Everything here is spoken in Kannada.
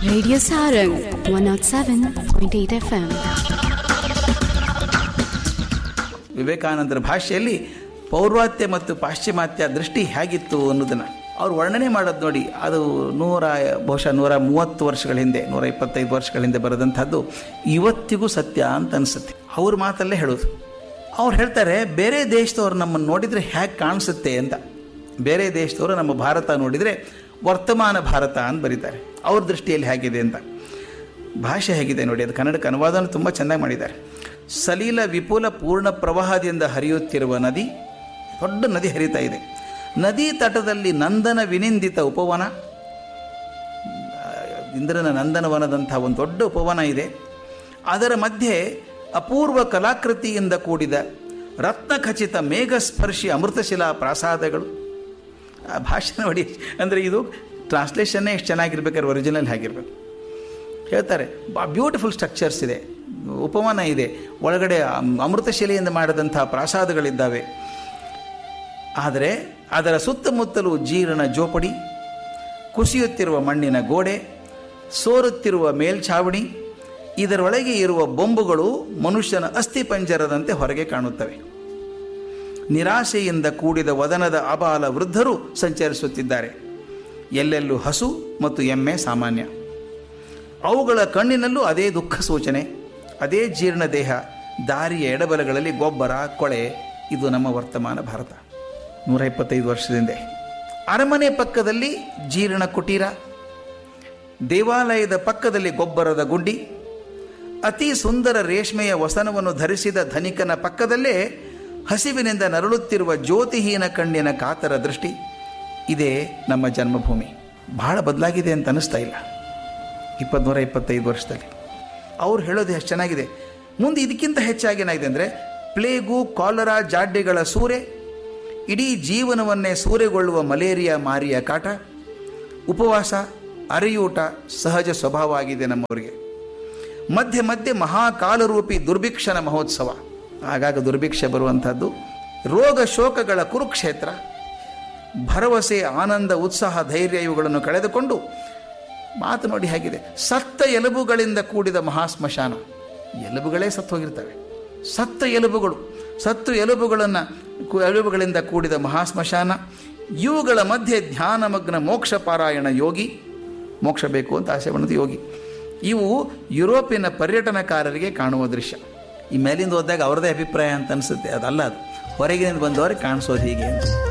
Radio Sarang 107.8 FM. ವಿವೇಕಾನಂದರ ಭಾಷೆಯಲ್ಲಿ ಪೌರ್ವಾತ್ಯ ಮತ್ತು ಪಾಶ್ಚಿಮಾತ್ಯ ದೃಷ್ಟಿ ಹೇಗಿತ್ತು ಅನ್ನೋದನ್ನು ಅವ್ರು ವರ್ಣನೆ ಮಾಡೋದು ನೋಡಿ ಅದು ನೂರ ಬಹುಶಃ ನೂರ ಮೂವತ್ತು ವರ್ಷಗಳ ಹಿಂದೆ ನೂರ ಇಪ್ಪತ್ತೈದು ವರ್ಷಗಳ ಹಿಂದೆ ಬರೆದಂಥದ್ದು ಇವತ್ತಿಗೂ ಸತ್ಯ ಅಂತ ಅನಿಸುತ್ತೆ ಅವ್ರ ಮಾತಲ್ಲೇ ಹೇಳೋದು ಅವ್ರು ಹೇಳ್ತಾರೆ ಬೇರೆ ದೇಶದವ್ರು ನಮ್ಮನ್ನು ನೋಡಿದರೆ ಹೇಗೆ ಕಾಣಿಸುತ್ತೆ ಅಂತ ಬೇರೆ ದೇಶದವರು ನಮ್ಮ ಭಾರತ ನೋಡಿದರೆ ವರ್ತಮಾನ ಭಾರತ ಅಂತ ಬರೀತಾರೆ ಅವ್ರ ದೃಷ್ಟಿಯಲ್ಲಿ ಹೇಗಿದೆ ಅಂತ ಭಾಷೆ ಹೇಗಿದೆ ನೋಡಿ ಅದು ಕನ್ನಡಕ್ಕೆ ಅನುವಾದನ ತುಂಬ ಚೆನ್ನಾಗಿ ಮಾಡಿದ್ದಾರೆ ಸಲೀಲ ವಿಪುಲ ಪೂರ್ಣ ಪ್ರವಾಹದಿಂದ ಹರಿಯುತ್ತಿರುವ ನದಿ ದೊಡ್ಡ ನದಿ ಹರಿತಾ ಇದೆ ನದಿ ತಟದಲ್ಲಿ ನಂದನ ವಿನಿಂದಿತ ಉಪವನ ಆ, ಇಂದ್ರನ ನಂದನವನದಂಥ ಒಂದು ದೊಡ್ಡ ಉಪವನ ಇದೆ ಅದರ ಮಧ್ಯೆ ಅಪೂರ್ವ ಕಲಾಕೃತಿಯಿಂದ ಕೂಡಿದ ರತ್ನಖಚಿತ ಮೇಘಸ್ಪರ್ಶಿ ಅಮೃತಶಿಲಾ ಪ್ರಾಸಾದಗಳು ಆ ಭಾಷೆ ನೋಡಿ ಅಂದರೆ ಇದು ಟ್ರಾನ್ಸ್ಲೇಷನ್ನೇ ಎಷ್ಟು ಚೆನ್ನಾಗಿರ್ಬೇಕಾದ್ರೆ ಒರಿಜಿನಲ್ ಹೇಗಿರ್ಬೇಕು ಹೇಳ್ತಾರೆ ಬ್ಯೂಟಿಫುಲ್ ಸ್ಟ್ರಕ್ಚರ್ಸ್ ಇದೆ ಉಪವನ ಇದೆ ಒಳಗಡೆ ಅಮ್- ಅಮೃತಶಿಲೆಯಿಂದ ಮಾಡಿದಂಥ ಪ್ರಾಸಾದಗಳಿದ್ದಾವೆ ಆದರೆ ಅದರ ಸುತ್ತಮುತ್ತಲೂ ಜೀರ್ಣ ಜೋಪಡಿ ಕುಸಿಯುತ್ತಿರುವ ಮಣ್ಣಿನ ಗೋಡೆ ಸೋರುತ್ತಿರುವ ಮೇಲ್ಛಾವಣಿ ಇದರೊಳಗೆ ಇರುವ ಬೊಂಬುಗಳು ಮನುಷ್ಯನ ಅಸ್ಥಿಪಂಜರದಂತೆ ಹೊರಗೆ ಕಾಣುತ್ತವೆ ನಿರಾಶೆಯಿಂದ ಕೂಡಿದ ವದನದ ಅಬಾಲ ವೃದ್ಧರು ಸಂಚರಿಸುತ್ತಿದ್ದಾರೆ ಎಲ್ಲೆಲ್ಲೂ ಹಸು ಮತ್ತು ಎಮ್ಮೆ ಸಾಮಾನ್ಯ ಅವುಗಳ ಕಣ್ಣಿನಲ್ಲೂ ಅದೇ ದುಃಖ ಸೂಚನೆ ಅದೇ ಜೀರ್ಣ ದೇಹ ದಾರಿಯ ಎಡಬಲಗಳಲ್ಲಿ ಗೊಬ್ಬರ ಕೊಳೆ ಇದು ನಮ್ಮ ವರ್ತಮಾನ ಭಾರತ ನೂರ ಇಪ್ಪತ್ತೈದು ವರ್ಷದಿಂದ ಅರಮನೆ ಪಕ್ಕದಲ್ಲಿ ಜೀರ್ಣ ಕುಟೀರ ದೇವಾಲಯದ ಪಕ್ಕದಲ್ಲಿ ಗೊಬ್ಬರದ ಗುಂಡಿ ಅತಿ ಸುಂದರ ರೇಷ್ಮೆಯ ವಸನವನ್ನು ಧರಿಸಿದ ಧನಿಕನ ಪಕ್ಕದಲ್ಲೇ ಹಸಿವಿನಿಂದ ನರಳುತ್ತಿರುವ ಜ್ಯೋತಿಹೀನ ಕಣ್ಣಿನ ಕಾತರ ದೃಷ್ಟಿ ಇದೇ ನಮ್ಮ ಜನ್ಮಭೂಮಿ ಬಹಳ ಬದಲಾಗಿದೆ ಅಂತ ಅನ್ನಿಸ್ತಾ ಇಲ್ಲ ಇಪ್ಪತ್ನೂರ ಇಪ್ಪತ್ತೈದು ವರ್ಷದಲ್ಲಿ ಅವ್ರು ಹೇಳೋದು ಎಷ್ಟು ಚೆನ್ನಾಗಿದೆ ಮುಂದೆ ಇದಕ್ಕಿಂತ ಹೆಚ್ಚಾಗಿ ಏನಾಗಿದೆ ಅಂದರೆ ಪ್ಲೇಗು ಕಾಲರಾ ಜಾಡ್ಯಗಳ ಸೂರೆ ಇಡೀ ಜೀವನವನ್ನೇ ಸೂರೆಗೊಳ್ಳುವ ಮಲೇರಿಯಾ ಮಾರಿಯ ಕಾಟ ಉಪವಾಸ ಅರೆಯೂಟ ಸಹಜ ಸ್ವಭಾವ ಆಗಿದೆ ನಮ್ಮವರಿಗೆ ಮಧ್ಯೆ ಮಧ್ಯೆ ಮಹಾಕಾಲರೂಪಿ ದುರ್ಭಿಕ್ಷನ ಮಹೋತ್ಸವ ಆಗಾಗ ದುರ್ಭಿಕ್ಷೆ ಬರುವಂಥದ್ದು ರೋಗ ಶೋಕಗಳ ಕುರುಕ್ಷೇತ್ರ ಭರವಸೆ ಆನಂದ ಉತ್ಸಾಹ ಧೈರ್ಯ ಇವುಗಳನ್ನು ಕಳೆದುಕೊಂಡು ಮಾತು ನೋಡಿ ಹೇಗಿದೆ ಸತ್ತ ಎಲುಬುಗಳಿಂದ ಕೂಡಿದ ಮಹಾಶ್ಮಶಾನ ಎಲುಬುಗಳೇ ಸತ್ತು ಹೋಗಿರ್ತವೆ ಸತ್ತ ಎಲುಬುಗಳು ಸತ್ತು ಎಲುಬುಗಳನ್ನು ಕು- ಎಲುಬುಗಳಿಂದ ಕೂಡಿದ ಮಹಾಶ್ಮಶಾನ ಇವುಗಳ ಮಧ್ಯೆ ಧ್ಯಾನಮಗ್ನ ಮೋಕ್ಷ ಪಾರಾಯಣ ಯೋಗಿ ಮೋಕ್ಷ ಬೇಕು ಅಂತ ಆಸೆ ಪಡೋದು ಯೋಗಿ ಇವು ಯುರೋಪಿನ ಪರ್ಯಟನಕಾರರಿಗೆ ಕಾಣುವ ದೃಶ್ಯ ಈ ಮೇಲಿಂದ ಹೋದಾಗ ಅವ್ರದೇ ಅಭಿಪ್ರಾಯ ಅಂತ ಅನಿಸುತ್ತೆ ಅದಲ್ಲ ಅದು ಹೊರಗಿನಿಂದ ಬಂದವರಿಗೆ ಕಾಣಿಸೋದು ಹೀಗೆ ಅಂತ